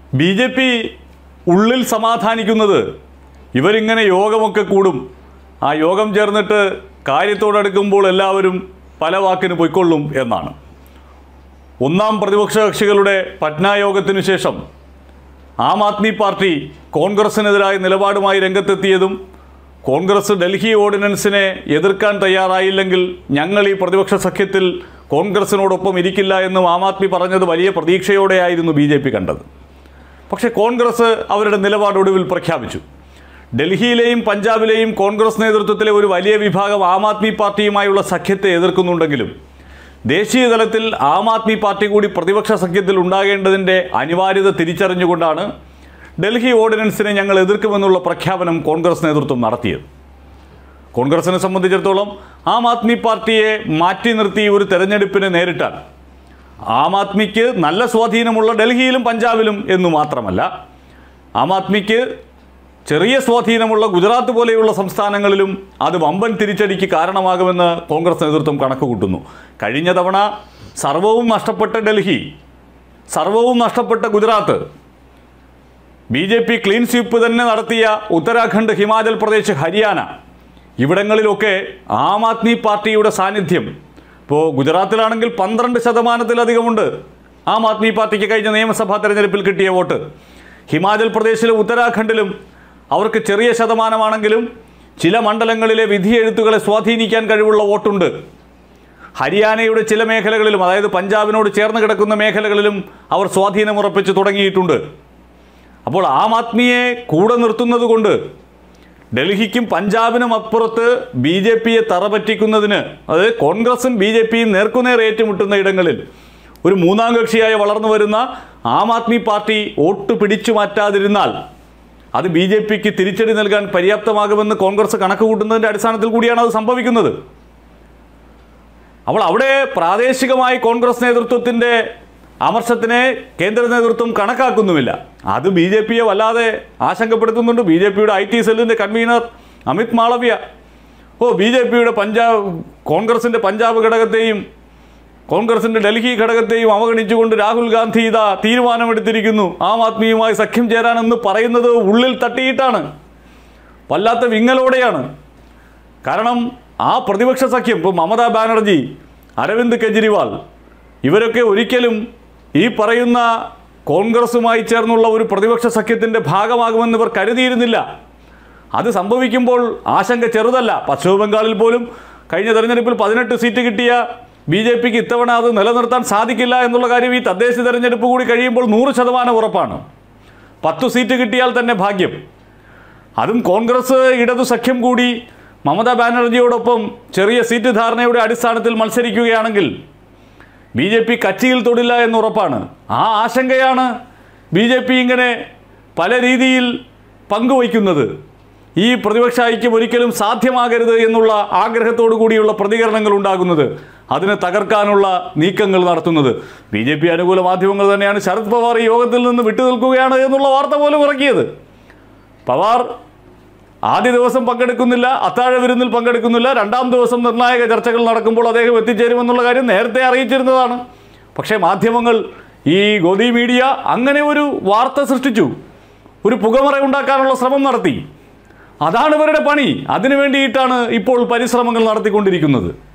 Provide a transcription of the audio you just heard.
B J P ഉള്ളിൽ സമാധാനിക്കുന്നത് ഇവരിങ്ങനെ യോഗമൊക്കെ കൂടും ആ യോഗം ചേർന്നിട്ട് കാര്യത്തോടടുക്കുമ്പോൾ എല്ലാവരും പല വാക്കിന് പൊയ്ക്കൊള്ളും എന്നാണ് ഒന്നാം പ്രതിപക്ഷ കക്ഷികളുടെ പട്ന യോഗത്തിനു ശേഷം ആം ആദ്മി പാർട്ടി കോൺഗ്രസിനെതിരായ നിലപാടുമായി രംഗത്തെത്തിയതും കോൺഗ്രസ് ഡൽഹി ഓർഡിനൻസിനെ എതിർക്കാൻ തയ്യാറായില്ലെങ്കിൽ ഞങ്ങൾ ഈ പ്രതിപക്ഷ സഖ്യത്തിൽ കോൺഗ്രസിനോടൊപ്പം ഇരിക്കില്ല എന്നും ആം ആദ്മി പറഞ്ഞത് വലിയ പ്രതീക്ഷയോടെയായിരുന്നു ബി ജെ പി കണ്ടത് പക്ഷേ കോൺഗ്രസ് അവരുടെ നിലപാട് ഒടുവിൽ പ്രഖ്യാപിച്ചു ഡൽഹിയിലെയും പഞ്ചാബിലെയും കോൺഗ്രസ് നേതൃത്വത്തിലെ ഒരു വലിയ വിഭാഗം ആം ആദ്മി പാർട്ടിയുമായുള്ള സഖ്യത്തെ എതിർക്കുന്നുണ്ടെങ്കിലും ദേശീയ തലത്തിൽ ആം ആദ്മി പാർട്ടി കൂടി പ്രതിപക്ഷ സഖ്യത്തിൽ ഉണ്ടാകേണ്ടതിൻ്റെ അനിവാര്യത തിരിച്ചറിഞ്ഞുകൊണ്ടാണ് ഡൽഹി ഓർഡിനൻസിനെ ഞങ്ങൾ എതിർക്കുമെന്നുള്ള പ്രഖ്യാപനം കോൺഗ്രസ് നേതൃത്വം നടത്തിയത് കോൺഗ്രസിനെ സംബന്ധിച്ചിടത്തോളം ആം ആദ്മി പാർട്ടിയെ മാറ്റി നിർത്തി ഒരു തെരഞ്ഞെടുപ്പിനെ നേരിട്ടാൽ ആം ആദ്മിക്ക് നല്ല സ്വാധീനമുള്ള ഡൽഹിയിലും പഞ്ചാബിലും എന്നു മാത്രമല്ല ആം ആദ്മിക്ക് ചെറിയ സ്വാധീനമുള്ള ഗുജറാത്ത് പോലെയുള്ള സംസ്ഥാനങ്ങളിലും അത് വമ്പൻ തിരിച്ചടിക്ക് കാരണമാകുമെന്ന് കോൺഗ്രസ് നേതൃത്വം കണക്ക് കൂട്ടുന്നു കഴിഞ്ഞ തവണ സർവവും നഷ്ടപ്പെട്ട ഡൽഹി സർവവും നഷ്ടപ്പെട്ട Gujarat B J P clean sweep തന്നെ നടത്തിയ ഉത്തരാഖണ്ഡ് ഹിമാചൽ പ്രദേശ് ഹരിയാന ഇവിടങ്ങളിലൊക്കെ ആം ആദ്മി പാർട്ടിയുടെ സാന്നിധ്യം ഇപ്പോൾ ഗുജറാത്തിലാണെങ്കിൽ പന്ത്രണ്ട് ശതമാനത്തിലധികമുണ്ട് ആം ആദ്മി പാർട്ടിക്ക് കഴിഞ്ഞ നിയമസഭാ തെരഞ്ഞെടുപ്പിൽ കിട്ടിയ വോട്ട് ഹിമാചൽ പ്രദേശിലും ഉത്തരാഖണ്ഡിലും അവർക്ക് ചെറിയ ശതമാനമാണെങ്കിലും ചില മണ്ഡലങ്ങളിലെ വിധിയെഴുത്തുകളെ സ്വാധീനിക്കാൻ കഴിവുള്ള വോട്ടുണ്ട് ഹരിയാനയുടെ ചില മേഖലകളിലും അതായത് പഞ്ചാബിനോട് ചേർന്ന് കിടക്കുന്ന മേഖലകളിലും അവർ സ്വാധീനമുറപ്പിച്ച് തുടങ്ങിയിട്ടുണ്ട് അപ്പോൾ ആം ആദ്മിയെ കൂടെ നിർത്തുന്നത് കൊണ്ട് ഡൽഹിക്കും പഞ്ചാബിനും അപ്പുറത്ത് ബി ജെ പിയെ തറപറ്റിക്കുന്നതിന് അതായത് കോൺഗ്രസും ബി ജെ പിയും നേർക്കുനേർ ഏറ്റുമുട്ടുന്ന ഇടങ്ങളിൽ ഒരു മൂന്നാം കക്ഷിയായി വളർന്നു വരുന്ന ആം ആദ്മി പാർട്ടി വോട്ട് പിടിച്ചു മാറ്റാതിരുന്നാൽ അത് ബി ജെ പിക്ക് തിരിച്ചടി നൽകാൻ പര്യാപ്തമാകുമെന്ന് കോൺഗ്രസ് കണക്ക് കൂട്ടുന്നതിൻ്റെ അടിസ്ഥാനത്തിൽ കൂടിയാണ് അത് സംഭവിക്കുന്നത് അപ്പോൾ അവിടെ പ്രാദേശികമായി കോൺഗ്രസ് നേതൃത്വത്തിൻ്റെ അമർഷത്തിനെ കേന്ദ്ര നേതൃത്വം കണക്കാക്കുന്നുമില്ല അത് ബി ജെ പിയെ വല്ലാതെ ആശങ്കപ്പെടുത്തുന്നുണ്ട് ബി ജെ പിയുടെ ഐ ടി സെല്ലിൻ്റെ കൺവീനർ അമിത് മാളവ്യ ഓ ബി ജെ പിയുടെ പഞ്ചാബ് കോൺഗ്രസിൻ്റെ പഞ്ചാബ് ഘടകത്തെയും കോൺഗ്രസിൻ്റെ ഡൽഹി ഘടകത്തെയും അവഗണിച്ചുകൊണ്ട് രാഹുൽ ഗാന്ധി ഇതാ തീരുമാനമെടുത്തിരിക്കുന്നു ആം ആദ്മിയുമായി സഖ്യം ചേരാനെന്ന് പറയുന്നത് ഉള്ളിൽ തട്ടിയിട്ടാണ് വല്ലാത്ത വിങ്ങലോടെയാണ് കാരണം ആ പ്രതിപക്ഷ സഖ്യം ഇപ്പോൾ മമതാ ബാനർജി അരവിന്ദ് കെജ്രിവാൾ ഇവരൊക്കെ ഒരിക്കലും ഈ പറയുന്ന കോൺഗ്രസുമായി ചേർന്നുള്ള ഒരു പ്രതിപക്ഷ സഖ്യത്തിൻ്റെ ഭാഗമാകുമെന്ന് ഇവർ കരുതിയിരുന്നില്ല അത് സംഭവിക്കുമ്പോൾ ആശങ്ക ചെറുതല്ല പശ്ചിമ ബംഗാളിൽ പോലും കഴിഞ്ഞ തെരഞ്ഞെടുപ്പിൽ പതിനെട്ട് സീറ്റ് കിട്ടിയ ബി ജെ പിക്ക് ഇത്തവണ അത് നിലനിർത്താൻ സാധിക്കില്ല എന്നുള്ള കാര്യം ഈ തദ്ദേശ തെരഞ്ഞെടുപ്പ് കൂടി കഴിയുമ്പോൾ നൂറ് ശതമാനം ഉറപ്പാണ് പത്തു സീറ്റ് കിട്ടിയാൽ തന്നെ ഭാഗ്യം അതും കോൺഗ്രസ് ഇടതു സഖ്യം കൂടി മമതാ ബാനർജിയോടൊപ്പം ചെറിയ സീറ്റ് ധാരണയുടെ അടിസ്ഥാനത്തിൽ മത്സരിക്കുകയാണെങ്കിൽ ബി ജെ പി കച്ചിയിൽ തൊടില്ല എന്ന് ഉറപ്പാണ് ആ ആശങ്കയാണ് ബി ജെ പി ഇങ്ങനെ പല രീതിയിൽ പങ്കുവയ്ക്കുന്നത് ഈ പ്രതിപക്ഷ ഐക്യം ഒരിക്കലും സാധ്യമാകരുത് എന്നുള്ള ആഗ്രഹത്തോടു കൂടിയുള്ള പ്രതികരണങ്ങൾ ഉണ്ടാകുന്നത് അതിനെ തകർക്കാനുള്ള നീക്കങ്ങൾ നടത്തുന്നത് ബി ജെ പി അനുകൂല മാധ്യമങ്ങൾ തന്നെയാണ് ശരത് പവാർ ഈ യോഗത്തിൽ നിന്ന് വിട്ടുനിൽക്കുകയാണ് എന്നുള്ള വാർത്ത പോലും ഇറക്കിയത് പവാർ ആദ്യ ദിവസം പങ്കെടുക്കുന്നില്ല അത്താഴ വിരുന്നിൽ പങ്കെടുക്കുന്നില്ല രണ്ടാം ദിവസം നിർണായക ചർച്ചകൾ നടക്കുമ്പോൾ അദ്ദേഹം എത്തിച്ചേരുമെന്നുള്ള കാര്യം നേരത്തെ അറിയിച്ചിരുന്നതാണ് പക്ഷേ മാധ്യമങ്ങൾ ഈ ഗോദി മീഡിയ അങ്ങനെ ഒരു വാർത്ത സൃഷ്ടിച്ചു ഒരു പുകമറ ഉണ്ടാക്കാനുള്ള ശ്രമം നടത്തി അതാണ് ഇവരുടെ പണി അതിനു വേണ്ടിയിട്ടാണ് ഇപ്പോൾ പരിശ്രമങ്ങൾ നടത്തിക്കൊണ്ടിരിക്കുന്നത്